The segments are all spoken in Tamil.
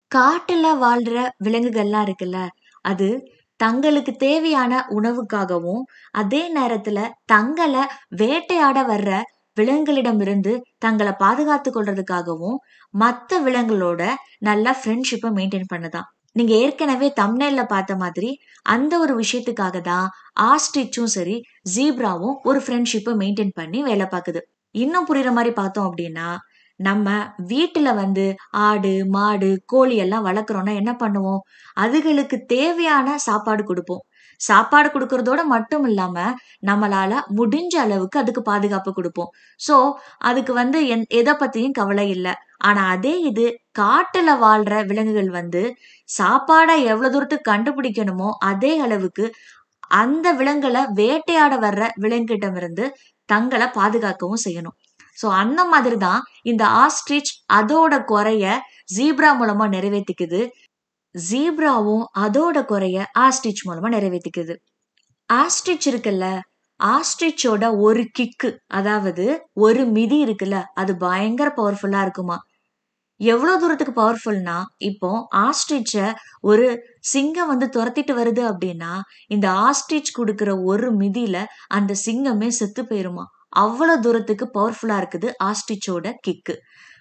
காட்டுல வாழ்ற விலங்குகள்லாம் இருக்குல்ல, அது தங்களுக்கு தேவையான உணவுக்காகவும், அதே நேரத்துல தங்கள வேட்டையாட வர்ற விலங்குகளிடமிருந்து தங்கள பாதுகாத்துக் கொள்றதுக்காகவும், மத்த விலங்குகளோட நல்லா ஃப்ரெண்ட்ஷிப்ப மெயின்டெயின் பண்ணுதாம். நீங்க ஏற்கனவே தம்ப்நெயில்ல பார்த்த மாதிரி, அந்த ஒரு விஷயத்துக்காக தான் ஆஸ்ட்ரிச்சும் சரி, ஜீப்ராவும் ஒரு ஃப்ரெண்ட்ஷிப்ப மெயின்டெயின் பண்ணி வேல பாக்குது. இன்னும் புரியிற மாரி பார்த்தோம் அப்டின்னா, நம்ம வீட்டுல வந்து ஆடு, மாடு, கோழி எல்லாம் வளர்க்குறோம்னா என்ன பண்ணுவோம்? அதுகளுக்கு தேவையான சாப்பாடு குடுப்போம். சாப்பாடு குடுக்குறதோட மட்டும் இல்லாம, நம்மளால முடிஞ்ச அளவுக்கு அதுக்கு பாதுகாப்பு குடுப்போம். ஸோ, அதுக்கு வந்து என் எத பத்தியும் கவலை இல்ல. ஆனா அதே இது காட்டுல வாழ்ற விலங்குகள் வந்து, சாப்பாட எவ்வளோ தூரத்துக்கு கண்டுபிடிக்கணுமோ, அதே அளவுக்கு அந்த விலங்குகள வேட்டையாட வர்ற விலங்கிட்டமிருந்து தங்கள பாதுகாக்கவும் செய்யணும். ஸோ, அந்த மாதிரி தான் இந்த ஆஸ்ட்ரிச் அதோட குறைய ஜீப்ரா மூலமா நிறைவேத்திக்குது. ஜீப்ராவும் அதோட குறைய ஆஸ்ட்ரிச் மூலமா நிறைவேத்திக்குது. ஆஸ்ட்ரிச் இருக்குல்ல, ஆஸ்ட்ரிச்சோட ஒரு கிக்கு அதாவது ஒரு மிதி இருக்குல்ல, அது பயங்கர பவர்ஃபுல்லா இருக்குமாம். எவ்வளோ தூரத்துக்கு பவர்ஃபுல்னா, இப்போ ஆஸ்ட்ரிச்ச ஒரு சிங்கம் வந்து தொரத்திட்டு வருது அப்டின்னா, இந்த ஆஸ்ட்ரிச் குடுக்குற ஒரு மிதியில அந்த சிங்கமே செத்து போயிருமாம். அவ்வளோ தூரத்துக்கு பவர்ஃபுல்லா இருக்குது ஆஸ்ட்ரிச்சோட கிக்கு.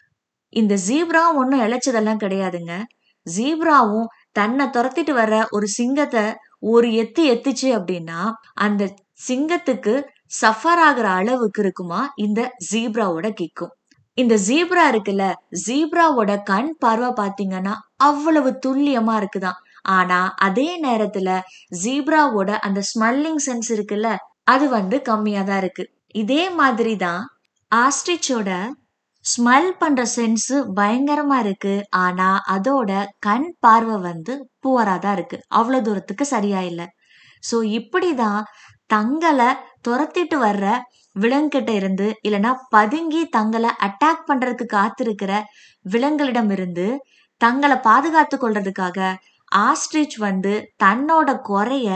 இந்த ஜீப்ரா ஒண்ணும் இளைச்சதெல்லாம் கிடையாதுங்க. ஜீப்ராவும் தன்ன தொரத்திட்டு வர்ற ஒரு சிங்கத்த ஒரு எத்து எத்துச்சு அப்டின்னா, அந்த சிங்கத்துக்கு சஃபர் ஆகுற அளவுக்கு இருக்குமாம் இந்த ஜீப்ராவோட கிக்கும். இந்த ஜீப்ரா இருக்குல்ல, ஜீப்ராவோட கண் பார்வ பார்த்தீங்கன்னா, அவ்வளவு துல்லியமா இருக்குதாம். ஆனா, அதே நேரத்துல ஜீப்ராவோட அந்த ஸ்மெல்லிங் சென்ஸ் இருக்குல்ல, அது வந்து கம்மியா தான் இருக்கு. இதே மாதிரி தான் ஆஸ்ட்ரிச்சோட ஸ்மெல் பண்ற சென்ஸ் பயங்கரமா இருக்கு. ஆனா, அதோட கண் பார்வ வந்து புவரா தான் இருக்கு. அவ்வளோ தூரத்துக்கு சரியா இல்ல. ஸோ, இப்படி தான் தங்கள தொரத்திட்டு வர்ற விலங்குகிட்ட இருந்து, இல்லன்னா பதுங்கி தங்கள அட்டாக் பண்றதுக்கு காத்திருக்கிற விலங்குகளிடமிருந்து தங்கள பாதுகாத்துக் கொள்றதுக்காக ஆஸ்ட்ரிச் வந்து தன்னோட குறைய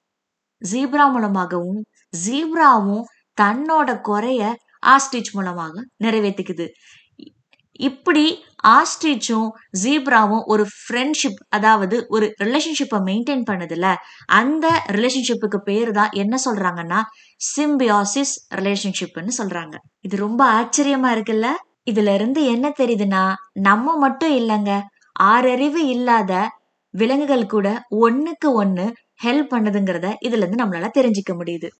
ஜீப்ரா மூலமாகவும், ஜீப்ராவும் தன்னோட குறைய ஆஸ்ட்ரிச் மூலமாக நிறைவேத்திக்குது. இ இப்படி ஆஸ்ட்ரிச்சும், ஜீப்ராவும் ஒரு ஃப்ரெண்ட்ஷிப் அதாவது ஒரு ரிலேஷன்ஷிப்ப மெயின்டெயின் பண்ணுதுல்ல, அந்த ரிலேஷன்ஷிப்க்கு பேரு தான் என்ன சொல்றாங்கன்னா, சிம்பியாசிஸ் ரிலேஷன்ஷிப்ன்னு சொல்றாங்க. இது ரொம்ப ஆச்சரியமா இருக்குல்ல? இதுல இருந்து என்ன தெரியுதுன்னா, நம்ம மட்டும் இல்லங்க, ஆறறிவு இல்லாத விலங்குகள் கூட ஒண்ணுக்கு ஒண்ணு ஹெல்ப் பண்ணுதுங்கிறத இதுலருந்து நம்மளால தெரிஞ்சுக்க முடியுது.